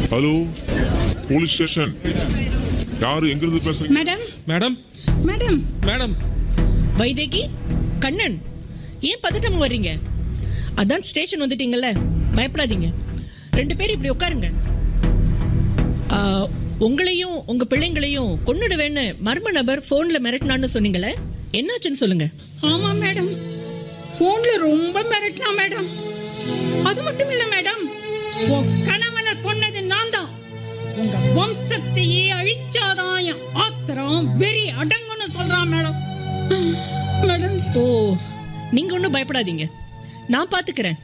hello police station யாரு எங்க இருந்து பேசுறீங்க madam madam madam madam Vaidehi Kannan ஏன் பதட்டமா வர்றீங்க அதான் ஸ்டேஷன் வந்துட்டீங்கல்ல பயப்படாதீங்க ரெண்டு பேரும் இப்படி உட்காருங்க ஆ, உங்களையும் உங்க பிள்ளைங்களையும் கொன்னுடுவேன்னு மர்ம நபர் போன்ல மிரட்டினான்னு சொன்னீங்களே என்னாச்சுன்னு சொல்லுங்க ஆமா மேடம் போன்ல ரொம்ப மிரட்டினா மேடம் அது மட்டும் இல்ல மேடம் உன் கணவனை கொன்னது நான் தான் உங்க வம்சத்தையே அழிச்சாதான் என் ஆத்திரம் வெறி அடங்குன்னு சொல்றான் மேடம் மேடம் ஓ நீங்க ஒன்றும் பயப்படாதீங்க நான் பாத்துக்கிறேன்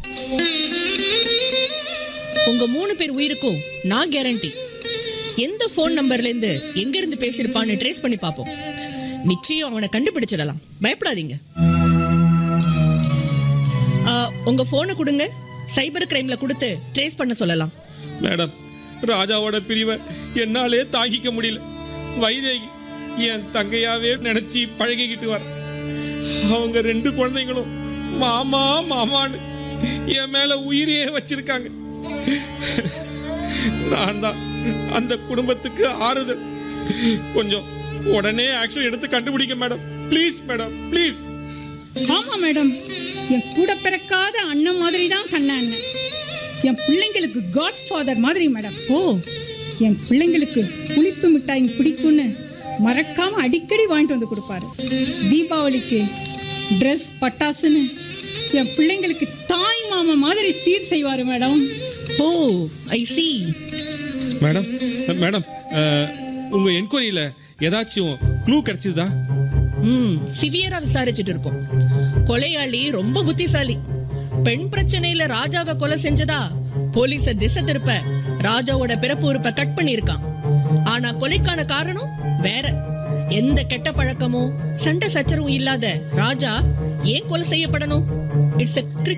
உங்க மூணு பேர் உயிருக்கும் நான் கேரண்டி எந்த ஃபோன் நம்பர்ல இருந்து எங்க இருந்து பேசியிருப்பான்னு ட்ரேஸ் பண்ணி பார்ப்போம் நிச்சயம் அவனை கண்டுபிடிச்சிடலாம் பயப்படாதீங்க ஆ, உங்க போனை கொடுங்க சைபர் கிரைம்ல கொடுத்து ட்ரேஸ் பண்ண சொல்லலாம் மேடம் ராஜாவோட பிரிவை என்னாலே தாங்கிக்க முடியல வைதேகி என் தங்கையாவே நினைச்சு பழகிக்கிட்டு வர அவங்க ரெண்டு குழந்தைங்களும் மாமா மாமான்னு என் மேல உயிரையே வச்சிருக்காங்க நான் தான் அந்த குடும்பத்துக்கு ஆறுதல் கொஞ்சம் உடனே ஆக்ஷன் எடுத்து கண்டுபிடிக்க மேடம் ப்ளீஸ் மேடம் ப்ளீஸ் ஆமா மேடம் என் கூட பிறக்காத அண்ணன் மாதிரி தான் கண்ணா அண்ணன் என் பிள்ளைங்களுக்கு காட் ஃபாதர் மாதிரி மேடம் ஓ என் பிள்ளைங்களுக்கு புளிப்பு மிட்டாய் பிடிக்கும்னு மறக்காம அடிக்கடி வாங்கிட்டு வந்து கொடுப்பாரு தீபாவளிக்கு ட்ரெஸ் பட்டாசுன்னு என் பிள்ளைங்களுக்கு தாய் மாமா மாதிரி சீர் செய்வாரு madam oh I see madam madam அஹ், உங்க என்கொயரியில ஏதாச்சும் க்ளூ கிடைச்சதா ம் சிவியரா விசாரிச்சுட்டு இருக்கோம் கொலையாளி ரொம்ப புத்திசாலி பெண் பிரச்சனையில ராஜாவை கொலை செஞ்சதா போலீஸ திசை திருப்ப ராஜாவோட பிறப்பு உறுப்பை கட் பண்ணியிருக்கான் ஆனா கொலைக்கான காரணம் வேற எந்த கெட்ட பழக்கமும் சண்டை சச்சரவும் இல்லாத ராஜா ஏன் கொலை செய்யப்படணும் இட்ஸ்